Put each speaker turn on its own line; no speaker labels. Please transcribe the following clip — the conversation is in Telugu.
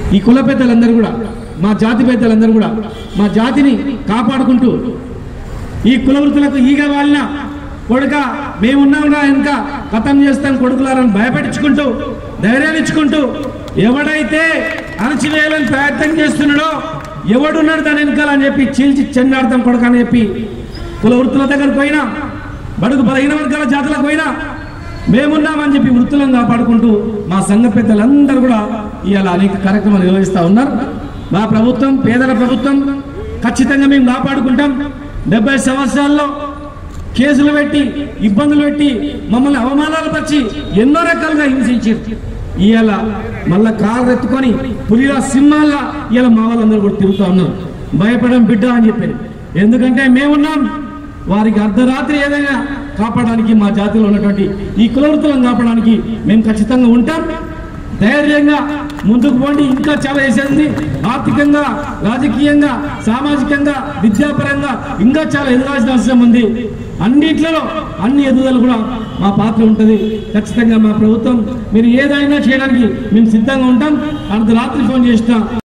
ఈ కుల పెద్దలందరూ కూడా మా జాతి పెద్దలందరూ కూడా మా జాతిని కాపాడుకుంటూ ఈ కుల వృత్తులకు ఈగ వాళ్ళ కొడుక మేమున్నాంరా ఇంకా కథం చేస్తాం కొడుకులారని భయపెట్టించుకుంటూ ధైర్యాన్ని ఇచ్చుకుంటూ ఎవడైతే అణచివేయాలని ప్రయత్నం చేస్తున్నాడో ఎవడున్నాడు దాని వెనకాల అని చెప్పి చీల్చి చెండాడతాం కొడుక అని చెప్పి కుల వృత్తుల దగ్గరకు పోయినా బడుగు బలహీన వర్గాల జాతులకు పోయినా మేమున్నామని చెప్పి వృత్తులను కాపాడుకుంటూ మా సంఘ పెద్దలందరూ కూడా ఇవాళ అనేక కార్యక్రమాలు నిర్వహిస్తూ ఉన్నారు మా ప్రభుత్వం పేదల ప్రభుత్వం ఖచ్చితంగా మేము కాపాడుకుంటాం డెబ్బై సంవత్సరాల్లో కేసులు పెట్టి ఇబ్బందులు పెట్టి మమ్మల్ని అవమానాలు పరిచి ఎన్నో రకాలుగా హింసించారు ఇవాళ మళ్ళా కారు ఎత్తుకొని పులిలా సింహాల్లా ఇవాళ మా వాళ్ళందరూ కూడా తిరుగుతూ ఉన్నారు భయపడడం బిడ్డ అని చెప్పి ఎందుకంటే మేమున్నాం వారికి అర్ధరాత్రి ఏదైనా కాపాడడానికి మా జాతిలో ఉన్నటువంటి ఈ కులవృత్తులను కాపాడడానికి మేము ఖచ్చితంగా ఉంటాం ధైర్యంగా ముందుకు పోండి ఇంకా చాలా చేసేది ఉంది. ఆర్థికంగా రాజకీయంగా సామాజికంగా విద్యాపరంగా ఇంకా చాలా ఎదగాల్సిన అవసరం ఉంది అన్నిట్లలో అన్ని ఎదుగుదల కూడా మా పాత్ర ఉంటుంది ఖచ్చితంగా మా ప్రభుత్వం మీరు ఏదైనా చేయడానికి మేము సిద్ధంగా ఉంటాం అర్ధరాత్రి ఫోన్ చేసిన